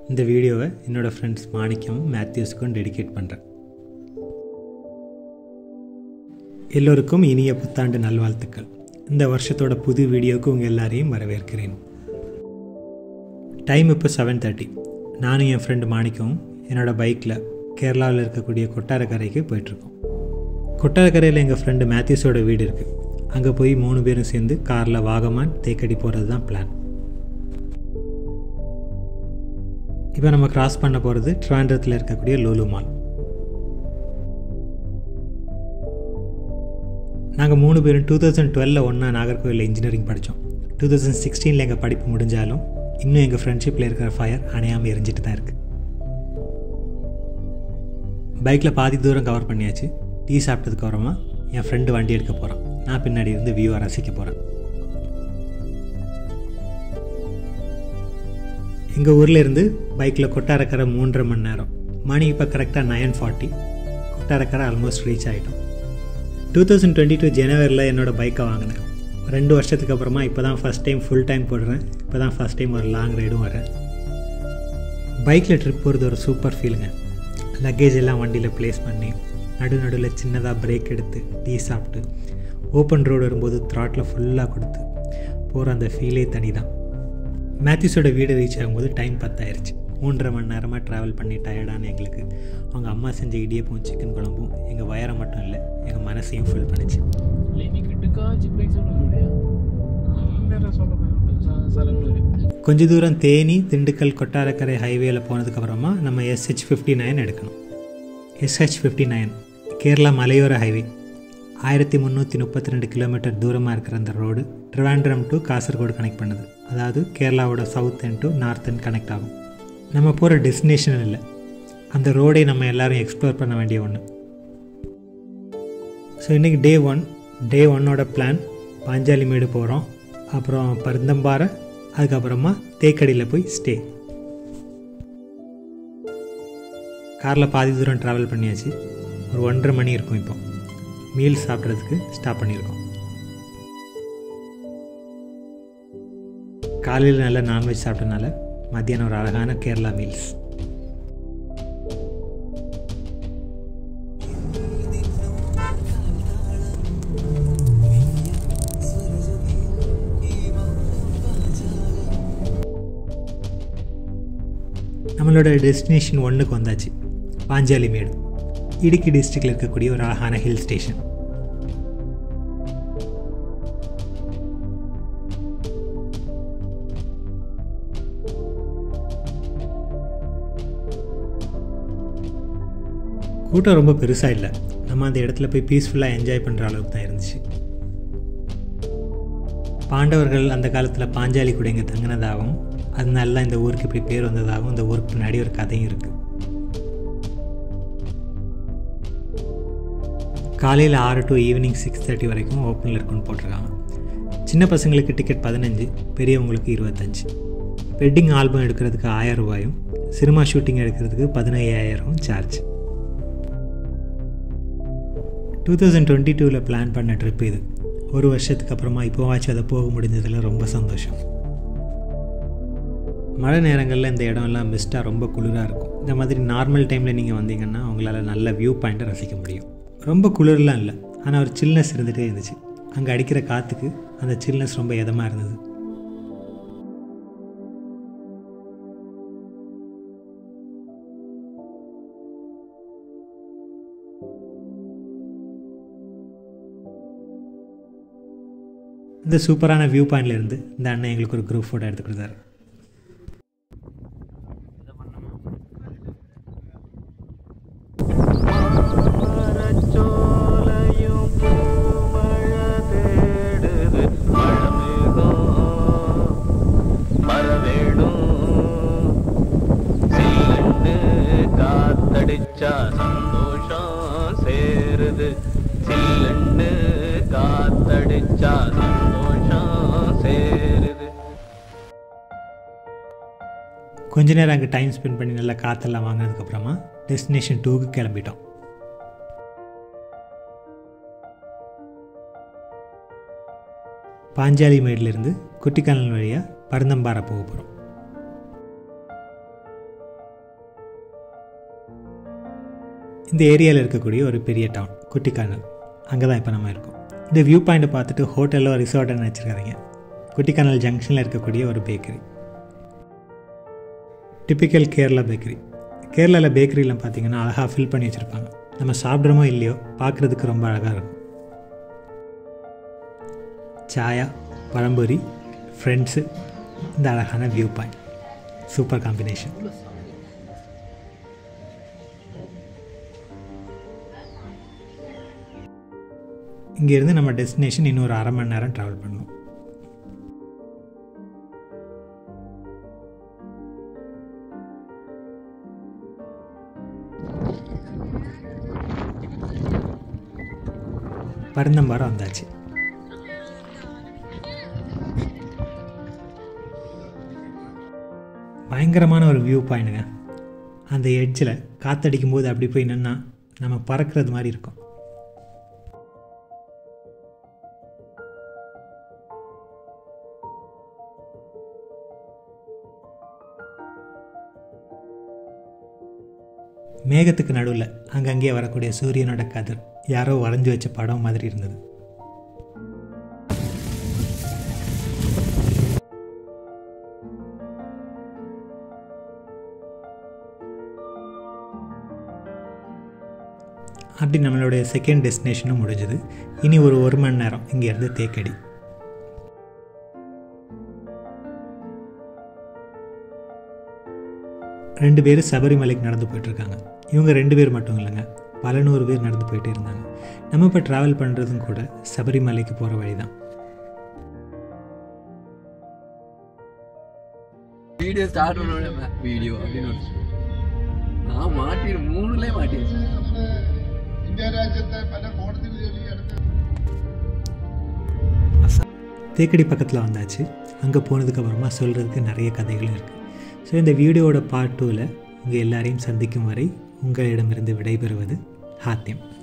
இந்த வீடியோவை என்னோடய ஃப்ரெண்ட்ஸ் மாணிக்கம் மேத்யூஸுக்கும் டெடிகேட் பண்ணுறேன் எல்லோருக்கும் இனிய புத்தாண்டு நல்வாழ்த்துக்கள் இந்த வருஷத்தோட புது வீடியோவுக்கு உங்கள் எல்லாரையும் வரவேற்கிறேன் டைம் இப்போ செவன் தேர்ட்டி நானும் என் ஃப்ரெண்டு மாணிக்கவும் என்னோடய பைக்கில் கேரளாவில் இருக்கக்கூடிய கொட்டாரக்கரைக்கு போயிட்டுருக்கோம் கொட்டாரக்கரையில் எங்கள் ஃப்ரெண்டு மேத்யூஸோட வீடு இருக்குது அங்கே போய் மூணு பேரும் சேர்ந்து காரில் வாகமான் தேக்கடி போகிறது தான் பிளான் இப்போ நம்ம கிராஸ் பண்ண போகிறது ட்ரிவாண்டரத்தில் இருக்கக்கூடிய லூலு மால் நாங்கள் மூணு பேரும் டூ தௌசண்ட் டுவெலில் ஒன்றா நாகர்கோவிலில் இன்ஜினியரிங் படித்தோம் டூ தௌசண்ட் சிக்ஸ்டீனில் எங்கள் படிப்பு முடிஞ்சாலும் இன்னும் எங்கள் ஃப்ரெண்ட்ஷிப்பில் இருக்கிற ஃபயர் அணையாமல் எரிஞ்சிட்டு தான் இருக்குது பைக்கில் பாதி தூரம் கவர் பண்ணியாச்சு டீ சாப்பிட்டதுக்கு அப்புறமா என் ஃப்ரெண்டு வண்டி எடுக்க போகிறான் நான் பின்னாடி இருந்து வியூவை ரசிக்க போகிறேன் எங்கள் ஊரில் இருந்து பைக்கில் கொட்டாரக்கரை மூன்றரை மணி நேரம் மணி இப்போ கரெக்டாக nine forty Kottarakkara almost reach ஆகிட்டோம் டூ தௌசண்ட் டுவெண்ட்டி டூ ஜனவரியில் என்னோடய பைக்கை வாங்கினேன் ரெண்டு வருஷத்துக்கு அப்புறமா இப்போ தான் ஃபஸ்ட் டைம் ஃபுல் டைம் போடுறேன் இப்போ தான் ஃபஸ்ட் டைம் ஒரு லாங் ரைடும் வரேன் பைக்கில் ட்ரிப் போகிறது ஒரு சூப்பர் ஃபீலுங்க லக்கேஜ் எல்லாம் வண்டியில் ப்ளேஸ் பண்ணி நடு நடுவில் சின்னதாக பிரேக் எடுத்து டீ சாப்பிட்டு ஓப்பன் ரோடு வரும்போது த்ராட்டில் ஃபுல்லாக கொடுத்து போகிற அந்த ஃபீலே தனி தான் மேத்யூஸோட வீடு ரீச் ஆகும்போது டைம் பத்தாயிருச்சு மூன்றரை மணி நேரமாக ட்ராவல் பண்ணி டயர்டான எங்களுக்கு அவங்க அம்மா செஞ்ச இடியப்பும் சிக்கன் குழம்பும் எங்கள் வயரை மட்டும் இல்லை எங்கள் மனசையும் ஃபுல் பண்ணிச்சு கொஞ்ச தூரம் தேனி திண்டுக்கல் கொட்டாரக்கரை ஹைவேல போனதுக்கப்புறமா நம்ம எஸ்ஹெச் ஃபிஃப்டி நைன் எடுக்கணும் எஸ்ஹெச் ஃபிஃப்டி நைன் கேரளா மலையோர ஹைவே ஆயிரத்தி முந்நூற்றி முப்பத்தி ரெண்டு கிலோமீட்டர் தூரமாக இருக்கிற அந்த road Trivandrum to Kasaragod connect பண்ணுது அதாவது கேரளாவோட south N to north N connect ஆகும் நம்ம போகிற டெஸ்டினேஷன் இல்லை அந்த ரோடை நம்ம எல்லோரும் எக்ஸ்ப்ளோர் பண்ண வேண்டிய ஒன்று ஸோ இன்றைக்கி டே ஒன் டே ஒன்னோட பிளான் பாஞ்சாலி மேடு போகிறோம் அப்புறம் பருந்தம்பாறை அதுக்கப்புறமா தேக்கடியில் போய் ஸ்டே காரில் பாதி தூரம் ட்ராவல் பண்ணியாச்சு ஒரு ஒன்றரை மணி இருக்கும் இப்போ மீல் சாப்பிட்றதுக்கு ஸ்டாப் பண்ணியிருக்கோம் காலையில் நல்லா நான்வெஜ் சாப்பிட்டனால மத்தியானம் ஒரு அழகான கேரளா மீல்ஸ் நம்மளோட டெஸ்டினேஷன் ஒன்றுக்கு வந்தாச்சு பாஞ்சாலி மேடு இடுக்கி டிஸ்ட்ரிக்டில் இருக்கக்கூடிய ஒரு அழகான ஹில் ஸ்டேஷன் கூட்டம் ரொம்ப பெருசாக இல்லை நம்ம அந்த இடத்துல போய் பீஸ்ஃபுல்லாக என்ஜாய் பண்ணுற அளவுக்கு தான் இருந்துச்சு பாண்டவர்கள் அந்த காலத்தில் பாஞ்சாலி கூட இங்கே தங்கினதாகவும் அதனால தான் இந்த ஊருக்கு இப்படி பேர் வந்ததாகவும் இந்த ஊருக்கு பின்னாடி ஒரு கதையும் இருக்குது காலையில் ஆறு டு ஈவினிங் சிக்ஸ் தேர்ட்டி வரைக்கும் ஓப்பனில் இருக்குன்னு போட்டிருக்காங்க சின்ன பசங்களுக்கு டிக்கெட் பதினஞ்சு பெரியவங்களுக்கு இருபத்தஞ்சு வெட்டிங் ஆல்பம் எடுக்கிறதுக்கு ஆயிரம் ரூபாயும் சினிமா ஷூட்டிங் எடுக்கிறதுக்கு பதினையாயிரம் சார்ஜ் டூ தௌசண்ட் டுவெண்ட்டி டூவில் பிளான் பண்ண ட்ரிப் இது ஒரு வருஷத்துக்கு அப்புறமா இப்போவாச்சும் அதை போக முடிஞ்சதில் ரொம்ப சந்தோஷம் மழை நேரங்களில் இந்த இடம்லாம் மிஸ்ட்டாக ரொம்ப குளிராக இருக்கும் இந்த மாதிரி நார்மல் டைமில் நீங்கள் வந்தீங்கன்னா உங்களால் நல்ல வியூ பாயிண்ட்டை ரசிக்க முடியும் ரொம்ப குளிர்லாம் இல்லை ஆனால் ஒரு சில்னஸ் இருந்துகிட்டே இருந்துச்சு அங்கே அடிக்கிற காற்றுக்கு அந்த சில்னஸ் ரொம்ப இதமாக இருந்தது இந்த சூப்பரான வியூ பாயிண்டில் இருந்து இந்த அண்ணன் எங்களுக்கு ஒரு குரூப் ஃபோட்டோ எடுத்து கொடுத்தாரு காத்தடிச்சா சந்தோஷம் சேருது சில்லுன்னு காத்தடிச்சா சந்தோஷம் சேருது கொஞ்ச நேரம் அங்கே டைம் ஸ்பெண்ட் பண்ணி நல்லா காற்றெல்லாம் வாங்கினதுக்கப்புறமா டெஸ்டினேஷன் டூக்கு கிளம்பிட்டோம் பாஞ்சாலி மேட்லேருந்து குட்டிக்கானல் வழியாக பருந்தம்பாறை போக போகிறோம் இந்த ஏரியாவில் இருக்கக்கூடிய ஒரு பெரிய டவுன் குட்டிக்கானல் அங்கே தான் இப்போ நம்ம இருக்கோம் இந்த வியூ பாயிண்ட்டை பார்த்துட்டு ஹோட்டலோ ரிசார்ட்டோ நினச்சிருக்காதீங்க குட்டிக்கானல் ஜங்ஷனில் இருக்கக்கூடிய ஒரு பேக்கரி டிப்பிக்கல் கேரளா பேக்கரி கேரளாவில் பேக்கரியில் பார்த்தீங்கன்னா அழகாக ஃபில் பண்ணி வச்சுருப்பாங்க நம்ம சாப்பிட்றோமோ இல்லையோ பார்க்குறதுக்கு ரொம்ப அழகாக இருக்கும் சாயா பழம்பொரி ஃப்ரெண்ட்ஸு இந்த அழகான வியூ பாயிண்ட் சூப்பர் காம்பினேஷன் இங்கேருந்து நம்ம டெஸ்டினேஷன் இன்னும் ஒரு அரை மணி நேரம் ட்ராவல் பண்ணணும் பருந்தம்பாரம் வந்தாச்சு பயங்கரமான ஒரு வியூ பாயிண்ட்டுங்க அந்த எட்ஜில் காற்றடிக்கும் போது அப்படி போய் நின்னா நம்ம பறக்கிறது மாதிரி இருக்கும் மேகத்துக்கு நடுவில் அங்கங்கே வரக்கூடிய சூரியனோட கதிர் யாரோ வரைஞ்சி வச்ச படம் மாதிரி இருந்தது அப்படி நம்மளுடைய செகண்ட் டெஸ்டினேஷனும் முடிஞ்சது இனி ஒரு ஒரு மணி நேரம் இங்கேருந்து தேக்கடி ரெண்டு பேர் சபரிமலைக்கு நடந்து போயிட்டுருக்காங்க இவங்க ரெண்டு பேர் மட்டும் இல்லைங்க பல நூறு பேர் நடந்து போயிட்டே இருந்தாங்க நம்ம இப்போ ட்ராவல் பண்ணுறதும் கூட சபரிமலைக்கு போகிற வழி தான் வீடியோ ஸ்டார்ட் பண்ணோட வீடியோ அப்படின்னு ஒரு நான் மாட்டிரு மூணுலே மாட்டிருச்சு ഇന്ത്യ രാജ്യത്തെ പല കോടതി വിധികളും ഈ അടുത്ത தேக்கடி பக்கத்தில் வந்தாச்சு அங்கே போனதுக்கப்புறமா சொல்கிறதுக்கு நிறைய கதைகளும் இருக்குது ஸோ இந்த வீடியோவோட பார்ட் டூவில் உங்கள் எல்லாரையும் சந்திக்கும் வரை உங்களிடமிருந்து விடைபெறுவது ஹாத்தியம்